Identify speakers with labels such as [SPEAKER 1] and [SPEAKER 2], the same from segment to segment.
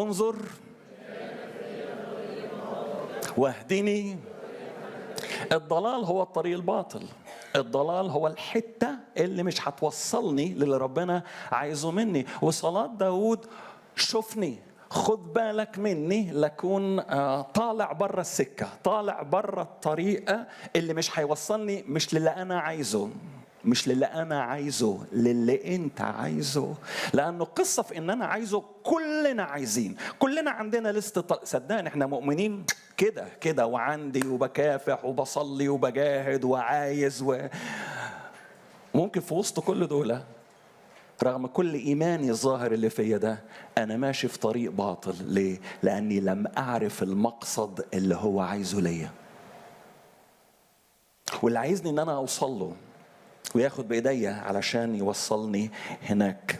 [SPEAKER 1] انظر واهدني الضلال هو الطريق الباطل الضلال هو الحتة اللي مش هتوصلني للي ربنا عايزه مني وصلاة داود شوفني خد بالك مني لكون آه، طالع بره السكة طالع بره الطريقة اللي مش هيوصلني مش للي أنا عايزه مش للي انا عايزه للي انت عايزه لانه قصه في ان انا عايزه كلنا عايزين كلنا عندنا لست طل... صدقني احنا مؤمنين كده كده وعندي وبكافح وبصلي وبجاهد وعايز و... ممكن في وسط كل دول رغم كل ايماني الظاهر اللي فيا ده انا ماشي في طريق باطل ليه لاني لم اعرف المقصد اللي هو عايزه ليا واللي عايزني ان انا اوصل له وياخد بايديا علشان يوصلني هناك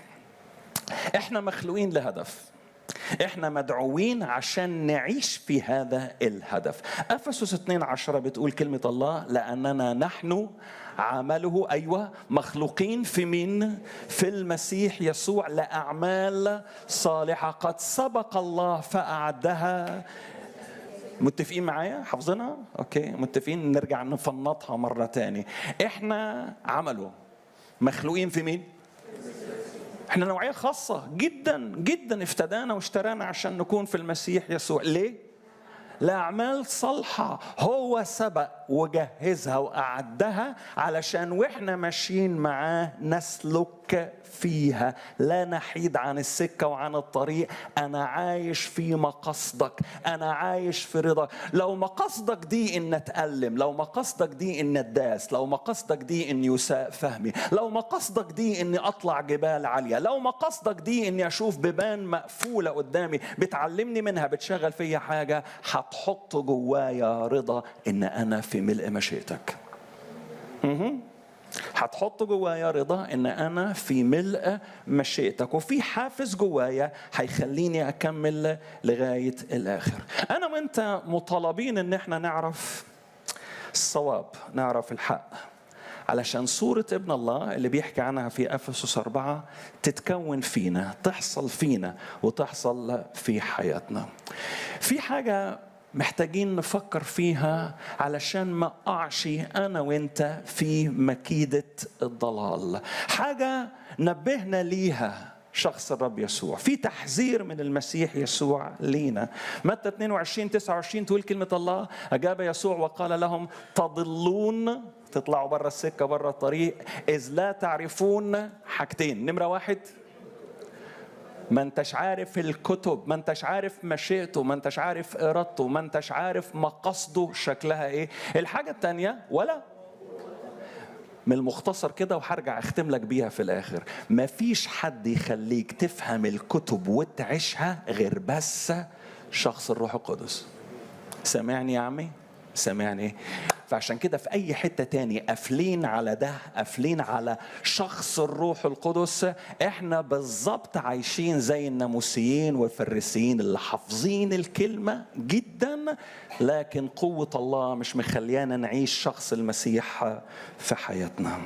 [SPEAKER 1] احنا مخلوقين لهدف احنا مدعوين عشان نعيش في هذا الهدف افسس 2 عشرة بتقول كلمة الله لأننا نحن عمله أيوة مخلوقين في مين في المسيح يسوع لأعمال صالحة قد سبق الله فأعدها متفقين معايا حافظينها اوكي متفقين نرجع نفنطها مره تاني احنا عمله مخلوقين في مين احنا نوعيه خاصه جدا جدا افتدانا واشترانا عشان نكون في المسيح يسوع ليه لأعمال صالحة هو سبق وجهزها وأعدها علشان وإحنا ماشيين معاه نسلك فيها لا نحيد عن السكة وعن الطريق أنا عايش في مقصدك أنا عايش في رضاك لو مقصدك دي إن أتألم لو مقصدك دي إن أداس لو مقصدك دي إن يساء فهمي لو مقصدك دي إني أطلع جبال عالية لو مقصدك دي إني أشوف بيبان مقفولة قدامي بتعلمني منها بتشغل فيا حاجة هتحط جوايا رضا إن أنا في ملء مشيئتك مهم. هتحط جوايا رضا ان انا في ملء مشيئتك وفي حافز جوايا هيخليني اكمل لغايه الاخر انا وانت مطالبين ان احنا نعرف الصواب نعرف الحق علشان صورة ابن الله اللي بيحكي عنها في أفسس أربعة تتكون فينا تحصل فينا وتحصل في حياتنا في حاجة محتاجين نفكر فيها علشان ما اقعش انا وانت في مكيده الضلال حاجه نبهنا ليها شخص الرب يسوع في تحذير من المسيح يسوع لينا متى 22 29 تقول كلمة الله أجاب يسوع وقال لهم تضلون تطلعوا بره السكة بره الطريق إذ لا تعرفون حاجتين نمرة واحد ما انتش عارف الكتب ما انتش عارف مشيئته ما انتش عارف ارادته ما انتش عارف مقاصده شكلها ايه الحاجه الثانيه ولا من المختصر كده وهرجع اختم لك بيها في الاخر مفيش حد يخليك تفهم الكتب وتعيشها غير بس شخص الروح القدس سامعني يا عمي سامعني فعشان كده في اي حته تاني قافلين على ده قافلين على شخص الروح القدس احنا بالظبط عايشين زي الناموسيين والفريسيين اللي حافظين الكلمه جدا لكن قوه الله مش مخليانا نعيش شخص المسيح في حياتنا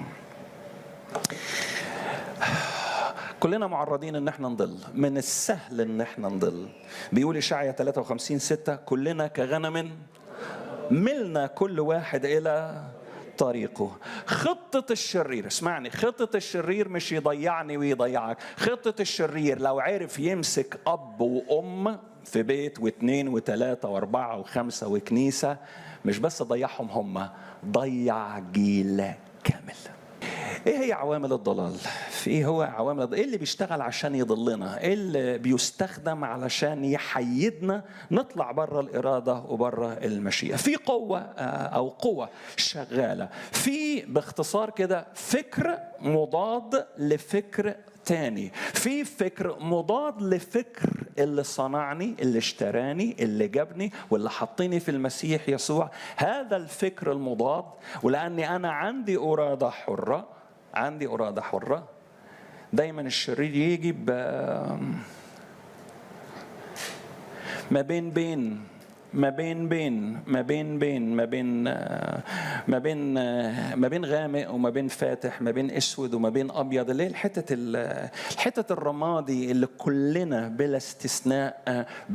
[SPEAKER 1] كلنا معرضين ان احنا نضل من السهل ان احنا نضل بيقول اشعيا 53 6 كلنا كغنم ملنا كل واحد الى طريقه خطة الشرير اسمعني خطة الشرير مش يضيعني ويضيعك خطة الشرير لو عرف يمسك أب وأم في بيت واثنين وثلاثة وأربعة وخمسة وكنيسة مش بس ضيعهم هم ضيع جيل كامل ايه هي عوامل الضلال؟ في ايه هو عوامل الضلال؟ ايه اللي بيشتغل عشان يضلنا؟ ايه اللي بيستخدم علشان يحيدنا نطلع بره الاراده وبره المشيئه؟ في قوه او قوه شغاله، في باختصار كده فكر مضاد لفكر تاني في فكر مضاد لفكر اللي صنعني اللي اشتراني اللي جابني واللي حطني في المسيح يسوع هذا الفكر المضاد ولاني انا عندي اراده حره عندي اراده حره دايما الشرير يجي ب ما بين بين ما بين بين ما بين بين ما بين ما بين ما بين غامق وما بين فاتح ما بين اسود وما بين ابيض اللي هي الحتة الحتة الرمادي اللي كلنا بلا استثناء